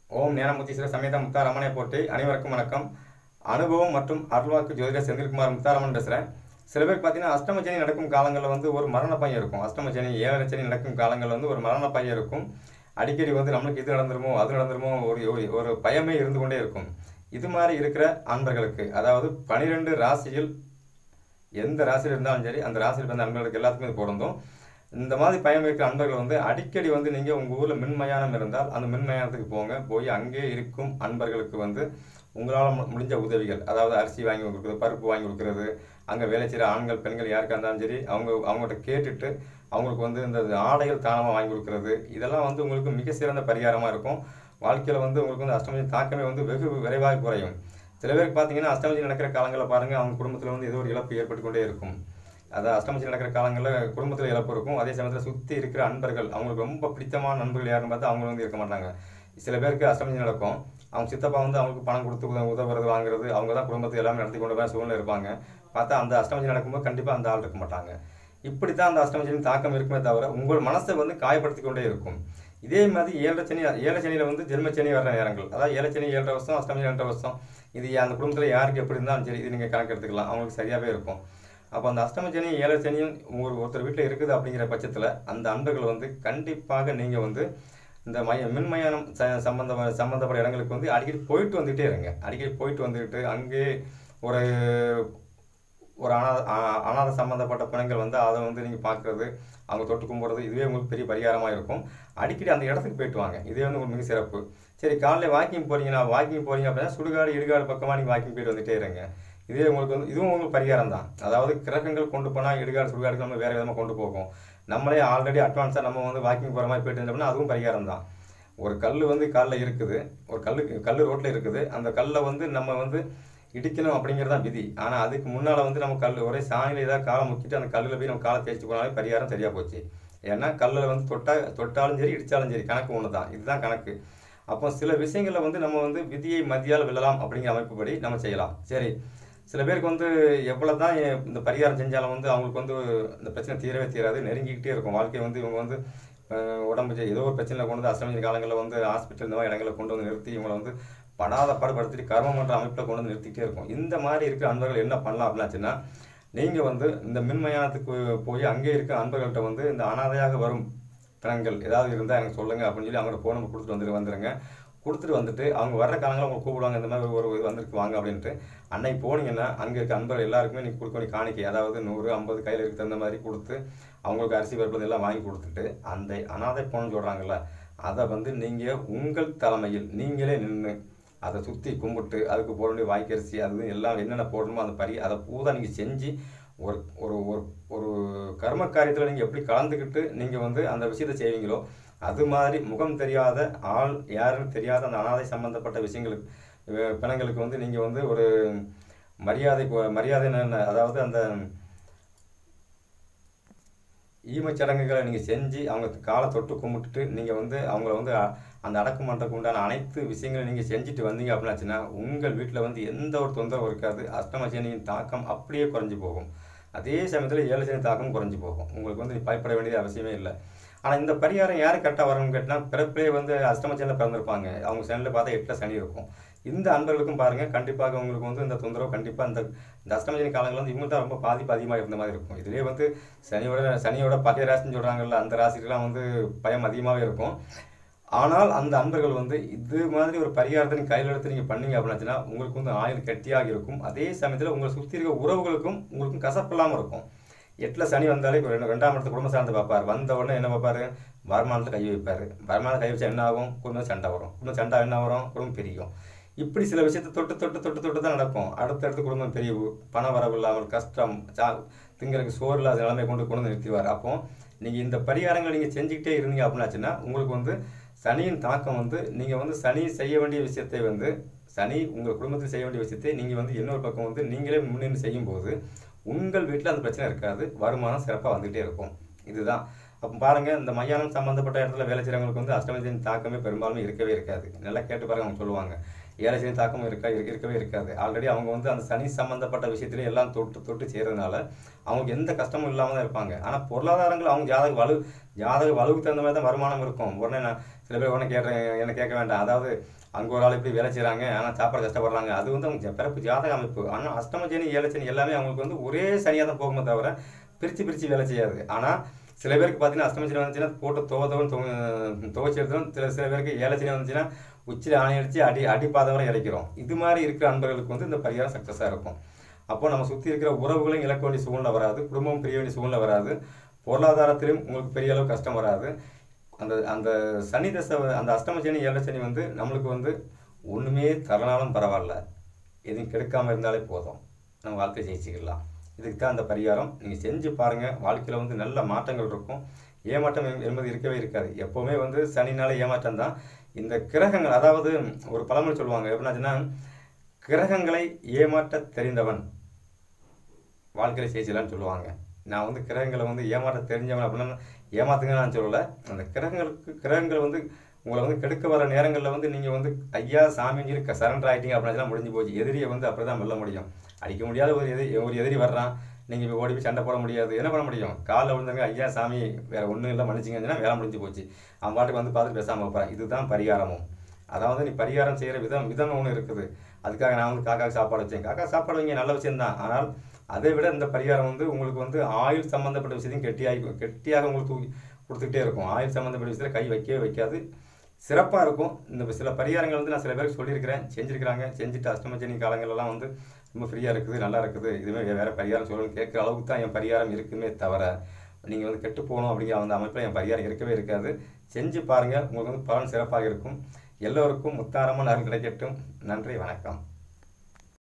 ஓம் ஞானமுத்தீஸ்வர சமேத முத்தாரமனை போட்டி அனைவருக்கும் வணக்கம் அனுபவம் மற்றும் அருள்வாக்கு ஜோதிடர் செந்தில்குமார் முத்தாரமன் பேசுகிறேன் சில பேர் பார்த்தீங்கன்னா அஷ்டமச்சனி நடக்கும் காலங்களில் வந்து ஒரு மரண பையன் இருக்கும் அஷ்டமச்சனி ஏழரை சனி நடக்கும் காலங்களில் வந்து ஒரு மரண பையன் இருக்கும் அடிக்கடி வந்து நம்மளுக்கு இது நடந்துருமோ அது நடந்துருமோ ஒரு ஒரு- ஒரு பயமே இருந்து கொண்டே இருக்கும் இது மாதிரி இருக்கிற அன்பர்களுக்கு அதாவது பனிரெண்டு ராசியில் எந்த ராசியில் இருந்தாலும் சரி அந்த ராசியில் பிறந்த அன்பர்களுக்கு எல்லாத்துக்குமே இது பொருந்தும் இந்த மாதிரி பயம் இருக்கிற அன்பர்கள் வந்து அடிக்கடி வந்து நீங்கள் உங்கள் ஊரில் மின்மயானம் இருந்தால் அந்த மின்மயானத்துக்கு போங்க போய் அங்கே இருக்கும் அன்பர்களுக்கு வந்து உங்களால் மு- முடிஞ்ச உதவிகள் அதாவது அரிசி வாங்கி கொடுக்குறது பருப்பு வாங்கி கொடுக்குறது அங்கே வேலை செய்கிற ஆண்கள் பெண்கள் யாருக்கா இருந்தாலும் சரி அவங்க அவங்கள்ட்ட கேட்டுட்டு அவங்களுக்கு வந்து இந்த ஆடைகள் தானமாக வாங்கி கொடுக்குறது இதெல்லாம் வந்து உங்களுக்கு மிக சிறந்த பரிகாரமாக இருக்கும் வாழ்க்கையில் வந்து உங்களுக்கு வந்து அஷ்டமி தாக்கமே வந்து வெகு விரைவாக குறையும் சில பேருக்கு பார்த்தீங்கன்னா அஷ்டமி நடக்கிற காலங்களில் பாருங்கள் அவங்க குடும்பத்தில் வந்து ஏதோ ஒரு இழப்பு ஏற்பட்டு கொண்டே இருக்கும் அதான் அஷ்டமி நடக்கிற காலங்களில் குடும்பத்தில் இழப்பு இருக்கும் அதே சமயத்தில் சுற்றி இருக்கிற அன்பர்கள் அவங்களுக்கு ரொம்ப பிடித்தமான நண்பர்கள் யாருன்னு பார்த்தா அவங்க வந்து இருக்க மாட்டாங்க சில பேருக்கு அஷ்டமி நடக்கும் அவங்க சித்தப்பா வந்து அவங்களுக்கு பணம் கொடுத்து உத உதவுறது வாங்குறது அவங்க தான் குடும்பத்தை எல்லாமே நடத்தி கொண்டு போகிற சூழ்நிலை இருப்பாங்க பார்த்தா அந்த அஷ்டமி நடக்கும்போது கண்டிப்பாக அந்த ஆள் இருக்க மாட்டாங்க இப்படி தான் அந்த அஷ்டமச்சனியின் தாக்கம் இருக்குமே தவிர உங்கள் மனசை வந்து காயப்படுத்தி கொண்டே இருக்கும் இதே மாதிரி ஏழரை சனி ஏழரை சனியில் வந்து ஜென்மச்சனி வர்ற நேரங்கள் அதாவது ஏழரை சனி ஏழரை வருஷம் அஷ்டமி ரெண்டரை வருஷம் இது அந்த குடும்பத்தில் யாருக்கு எப்படி இருந்தாலும் சரி இது நீங்கள் கணக்கு எடுத்துக்கலாம் அவங்களுக்கு சரியாகவே இருக்கும் அப்போ அந்த அஷ்டம சனி ஏழரை சனியும் ஒரு ஒருத்தர் வீட்டில் இருக்குது அப்படிங்கிற பட்சத்தில் அந்த அன்பர்கள் வந்து கண்டிப்பாக நீங்கள் வந்து இந்த மய மின்மயானம் ச சம்பந்த சம்பந்தப்பட்ட இடங்களுக்கு வந்து அடிக்கடி போயிட்டு வந்துகிட்டே இருங்க அடிக்கடி போயிட்டு வந்துக்கிட்டு அங்கே ஒரு ஒரு அனாத அ- அனாதை சம்மந்தப்பட்ட பிணங்கள் வந்து அதை வந்து நீங்கள் பார்க்குறது அவங்க தொட்டு கும்பிட்றது இதுவே உங்களுக்கு பெரிய பரிகாரமாக இருக்கும் அடிக்கடி அந்த இடத்துக்கு போயிட்டு வாங்க இதே வந்து உங்களுக்கு மிக சிறப்பு சரி காலையில் வாக்கிங் போறீங்கன்னா வாக்கிங் போறீங்க அப்படின்னா சுடுகாடு இடுகாடு பக்கமாக நீங்கள் வாக்கிங் போயிட்டு வந்துட்டே இருங்க இதே உங்களுக்கு வந்து இதுவும் உங்களுக்கு பரிகாரம் தான் அதாவது கிரகங்கள் கொண்டு போனால் இடுகாடு சுடுகாடுக்கு நம்ம வேறு விதமாக கொண்டு போகும் நம்மளே ஆல்ரெடி அட்வான்ஸாக நம்ம வந்து வாக்கிங் போகிற மாதிரி போயிட்டு இருந்தோம்னா அதுவும் பரிகாரம் தான் ஒரு கல் வந்து காலில் இருக்குது ஒரு கல் கல் ரோட்டில் இருக்குது அந்த கல்லை வந்து நம்ம வந்து இடிக்கணும் அப்படிங்கிறது தான் விதி ஆனால் அதுக்கு முன்னால் வந்து நம்ம கல் ஒரே சாணியில் ஏதாவது காலை முக்கிட்டு அந்த கல்லில் போய் நம்ம காலை தேய்ச்சி போனாலே பரிகாரம் சரியாக போச்சு ஏன்னா கல்லில் வந்து தொட்டா தொட்டாலும் சரி இடித்தாலும் சரி கணக்கு ஒன்று தான் இதுதான் கணக்கு அப்போ சில விஷயங்களில் வந்து நம்ம வந்து விதியை மதியால் வெல்லலாம் அப்படிங்கிற அமைப்புப்படி நம்ம செய்யலாம் சரி சில பேருக்கு வந்து எவ்வளோ தான் இந்த பரிகாரம் செஞ்சாலும் வந்து அவங்களுக்கு வந்து இந்த பிரச்சனை தீரவே தீராது நெருங்கிக்கிட்டே இருக்கும் வாழ்க்கை வந்து இவங்க வந்து அஹ், உடம்பு சரி, ஏதோ ஒரு பிரச்சனை கொண்டு வந்து அசமஞ்ச காலங்களில் வந்து ஹாஸ்பிட்டல் இந்த மாதிரி இடங்களை கொண்டு வந்து நிறுத்தி இவங்களை வந்து படாத பாடுபடுத்திட்டு கர்மமன்ற அமைப்பில் கொண்டு வந்து நிறுத்திக்கிட்டே இருக்கும் இந்த மாதிரி இருக்கிற அன்பர்கள் என்ன பண்ணலாம் அப்படின்னாச்சுன்னா நீங்கள் வந்து இந்த மின்மயானத்துக்கு போய் அங்கே இருக்கிற அன்பர்கள்ட்ட வந்து இந்த அனாதையாக வரும் பிணங்கள் ஏதாவது இருந்தால் எனக்கு சொல்லுங்கள் அப்படின்னு சொல்லி அவங்கள்ட்ட ஃபோன் நம்பர் கொடுத்துட்டு வந்துட்டு வந்துடுங்க கொடுத்துட்டு வந்துட்டு அவங்க வர்ற காலங்களில் அவங்க கூப்பிடுவாங்க இந்த மாதிரி ஒரு இது வந்திருக்கு வாங்க அப்படின்ட்டு அன்னைக்கு போனீங்கன்னா அங்கே இருக்க அன்பர்கள் எல்லாருக்குமே நீங்கள் கொடுக்க வேண்டிய காணிக்கை அதாவது நூறு ஐம்பது கையில் இருக்க தகுந்த மாதிரி கொடுத்து அவங்களுக்கு அரிசி பருப்பு எல்லாம் வாங்கி கொடுத்துட்டு அந்த அனாதை போன்னு சொல்கிறாங்கல்ல அதை வந்து நீங்கள் உங்கள் தலைமையில் நீங்களே நின்று அதை சுற்றி கும்பிட்டு அதுக்கு போட வேண்டிய வாய்க்கரிசி அது எல்லாம் என்னென்ன போடணுமோ அந்த பரி அதை பூரா நீங்கள் செஞ்சு ஒரு ஒரு ஒரு ஒரு கர்ம காரியத்தில் நீங்கள் எப்படி கலந்துக்கிட்டு நீங்கள் வந்து அந்த விஷயத்தை செய்வீங்களோ அது மாதிரி முகம் தெரியாத ஆள் யாருன்னு தெரியாத அந்த அனாதை சம்பந்தப்பட்ட விஷயங்களுக்கு அஹ் பிணங்களுக்கு வந்து நீங்கள் வந்து ஒரு மரியாதை கொ- மரியாதை என்ன அதாவது அந்த ஈமச் சடங்குகளை நீங்கள் செஞ்சு அவங்க காலை தொட்டு கும்பிட்டுட்டு நீங்கள் வந்து அவங்கள வந்து அ- அந்த அடக்குமன்றக்கு உண்டான அனைத்து விஷயங்களும் நீங்கள் செஞ்சுட்டு வந்தீங்க அப்படின்னாச்சுன்னா உங்கள் வீட்டில் வந்து எந்த ஒரு தொந்தரவும் இருக்காது அஷ்டமசனியின் தாக்கம் அப்படியே குறைஞ்சு போகும் அதே சமயத்தில் ஏழு சனி தாக்கம் குறைஞ்சு போகும் உங்களுக்கு வந்து நீ பயப்பட வேண்டியது அவசியமே இல்லை ஆனால் இந்த பரிகாரம் யார் கரெக்டாக வரணும்னு கேட்டால் பிறப்பிலே வந்து அஷ்டமச்சனில் பிறந்திருப்பாங்க அவங்க சனியில் பார்த்தா எட்டில் சனி இருக்கும் இந்த அன்பர்களுக்கும் பாருங்கள் கண்டிப்பாக உங்களுக்கு வந்து இந்த தொந்தரவு கண்டிப்பாக இந்த இந்த அஷ்டமச்சனி காலங்கள் வந்து இவங்க தான் ரொம்ப பாதிப்பு அதிகமாக இருந்த மாதிரி இருக்கும் இதுலேயே வந்து சனியோட சனியோட பகை ராசின்னு சொல்கிறாங்கல்ல அந்த ராசிக்கெல்லாம் வந்து பயம் அதிகமாகவே இருக்கும் ஆனால் அந்த அன்பர்கள் வந்து இது மாதிரி ஒரு பரிகாரத்தை நீங்கள் கையில் எடுத்து நீங்கள் பண்ணீங்க அப்படின்னாச்சுன்னா உங்களுக்கு வந்து ஆயுள் கட்டியாக இருக்கும் அதே சமயத்தில் உங்களை சுற்றி இருக்க உறவுகளுக்கும் உங்களுக்கும் கசப்பில்லாமல் இருக்கும் எட்டில் சனி வந்தாலே இப்போ ரெண்டு ரெண்டாம் இடத்து குடும்ப சார்ந்து பார்ப்பார் வந்த உடனே என்ன பார்ப்பாரு வருமானத்தில் கை வைப்பார் வருமானத்தை கை வச்சா என்ன ஆகும் குடும்பம் சண்டை வரும் குடும்பம் சண்டை என்ன வரும் குடும்பம் பிரியும் இப்படி சில விஷயத்தை தொட்டு தொட்டு தொட்டு தொட்டு தான் நடக்கும் அடுத்தடுத்து குடும்பம் பிரிவு பண வரவு இல்லாமல் கஷ்டம் சா திங்களுக்கு சோறு இல்லாத நிலைமை கொண்டு கொண்டு வந்து நிறுத்திடுவார் அப்போ நீங்கள் இந்த பரிகாரங்களை நீங்கள் செஞ்சுக்கிட்டே இருந்தீங்க அப்படின்னாச்சுன்னா உங்களுக்கு வந்து சனியின் தாக்கம் வந்து நீங்கள் வந்து சனி செய்ய வேண்டிய விஷயத்தை வந்து சனி உங்கள் குடும்பத்தில் செய்ய வேண்டிய விஷயத்தை நீங்கள் வந்து இன்னொரு பக்கம் வந்து நீங்களே முன்னின்று செய்யும்போது உங்கள் வீட்டில் அந்த பிரச்சனை இருக்காது வருமானம் சிறப்பாக வந்துகிட்டே இருக்கும் இதுதான் அப்போ பாருங்கள் இந்த மையானம் சம்மந்தப்பட்ட இடத்துல வேலை செய்கிறவங்களுக்கு வந்து அஷ்டமத்தின் தாக்கமே பெரும்பாலும் இருக்கவே இருக்காது நல்லா கேட்டு பாருங்க அவங்க சொல்லுவாங்க ஏழை சனி தாக்கம் இருக்கா இருக்க- இருக்கவே இருக்காது ஆல்ரெடி அவங்க வந்து அந்த சனி சம்மந்தப்பட்ட விஷயத்துல எல்லாம் தொட்டு தொட்டு செய்கிறதுனால அவங்களுக்கு எந்த கஷ்டமும் இல்லாமல் தான் இருப்பாங்க ஆனால் பொருளாதாரங்கள் அவங்க ஜாதக வலு ஜாதக வலுவுக்கு தகுந்த மாதிரி தான் வருமானம் இருக்கும் உடனே நான் சில பேர் உடனே கேட்ட என்ன கேட்க வேண்டாம் அதாவது அங்கே ஒரு ஆள் இப்படி வேலை செய்கிறாங்க ஆனால் சாப்பாடு கஷ்டப்படுறாங்க அது வந்து அவங்க பிறப்பு ஜாதக அமைப்பு ஆனால் அஷ்டம சனி ஏழை சனி எல்லாமே அவங்களுக்கு வந்து ஒரே சனியாக தான் போகுமே தவிர பிரித்து பிரித்து வேலை செய்யாது ஆனால் சில பேருக்கு பார்த்தீங்கன்னா அஷ்டம சனி வந்துச்சுன்னா போட்டு துவத்தவன் துவச்சி எடுத்துடும் சில சில பேருக்கு ஏழை சனி வந்துச்சுன்னா உச்சியில் ஆணை அடித்து அடி அடிப்பாத வரை இறக்கிறோம் இது மாதிரி இருக்கிற அன்பர்களுக்கு வந்து இந்த பரிகாரம் சக்ஸஸாக இருக்கும் அப்போ நம்ம சுற்றி இருக்கிற உறவுகளையும் இழக்க வேண்டிய சூழ்நிலை வராது குடும்பம் பிரிய வேண்டிய சூழ்நிலை வராது பொருளாதாரத்திலும் உங்களுக்கு பெரிய அளவு கஷ்டம் வராது அந்த அந்த சனி தசை அந்த அஷ்டம சனி ஏழை சனி வந்து நம்மளுக்கு வந்து ஒன்றுமே தரனாலும் பரவாயில்ல எதுவும் கெடுக்காமல் இருந்தாலே போதும் நம்ம வாழ்க்கை ஜெயிச்சுக்கலாம் இதுக்கு தான் அந்த பரிகாரம் நீங்கள் செஞ்சு பாருங்கள் வாழ்க்கையில் வந்து நல்ல மாற்றங்கள் இருக்கும் ஏமாற்றம் என்- என்பது இருக்கவே இருக்காது எப்போவுமே வந்து சனினால ஏமாற்றம் தான் இந்த கிரகங்கள் அதாவது ஒரு பழமொழி சொல்லுவாங்க எப்படின்னாச்சுன்னா கிரகங்களை ஏமாற்ற தெரிந்தவன் வாழ்க்கையில் ஜெயிச்சலான்னு சொல்லுவாங்க நான் வந்து கிரகங்களை வந்து ஏமாற்ற தெரிஞ்சவன் அப்படின்னா ஏமாத்துங்க நான் சொல்லலை அந்த கிரகங்களுக்கு கிரகங்கள் வந்து உங்களை வந்து கெடுக்க வர நேரங்களில் வந்து நீங்கள் வந்து ஐயா சாமின்னு சொல்லி சரண்டர் ஆகிட்டீங்க அப்படின்னா முடிஞ்சு போச்சு எதிரியை வந்து அப்படி தான் வெல்ல முடியும் அடிக்க முடியாத ஒரு எதிரி ஒரு எதிரி வர்றான் நீங்கள் இப்போ ஓடி போய் சண்டை போட முடியாது என்ன பண்ண முடியும் காலில் விழுந்தாங்க ஐயா சாமி வேற ஒன்றும் இல்லை மன்னிச்சிங்கன்னா வேலை முடிஞ்சு போச்சு அவன் பாட்டுக்கு வந்து பார்த்துட்டு பேசாமல் வைப்பான் இதுதான் பரிகாரமும் அதாவது நீ பரிகாரம் செய்கிற விதம் விதம் ஒன்று இருக்குது அதுக்காக நான் வந்து காக்காக்கு சாப்பாடு வச்சேன் காக்கா சாப்பாடு வைங்க நல்ல விஷயம்தான் ஆனால் அதை விட இந்த பரிகாரம் வந்து உங்களுக்கு வந்து ஆயுள் சம்மந்தப்பட்ட விஷயத்தையும் கெட்டியாகி கெட்டியாக உங்களுக்கு தூக்கி கொடுத்துக்கிட்டே இருக்கும் ஆயுள் சம்மந்தப்பட்ட விஷயத்தில் கை வைக்கவே வைக்காது சிறப்பாக இருக்கும் இந்த சில பரிகாரங்கள் வந்து நான் சில பேருக்கு சொல்லியிருக்கிறேன் செஞ்சுருக்கிறாங்க செஞ்சுட்டு அஷ்டமச்சனி காலங்கள்லாம் வந்து ரொம்ப ஃப்ரீயாக இருக்குது நல்லா இருக்குது இதுவே வேறு பரிகாரம் சொல்லணும்னு கேட்குற அளவுக்கு தான் என் பரிகாரம் இருக்குமே தவிர நீங்கள் வந்து கெட்டு போகணும் அப்படிங்கிற அந்த அமைப்பில் என் பரிகாரம் இருக்கவே இருக்காது செஞ்சு பாருங்கள் உங்களுக்கு வந்து பலன் சிறப்பாக இருக்கும் எல்லோருக்கும் முத்தாரமான அருள் கிடைக்கட்டும் நன்றி வணக்கம்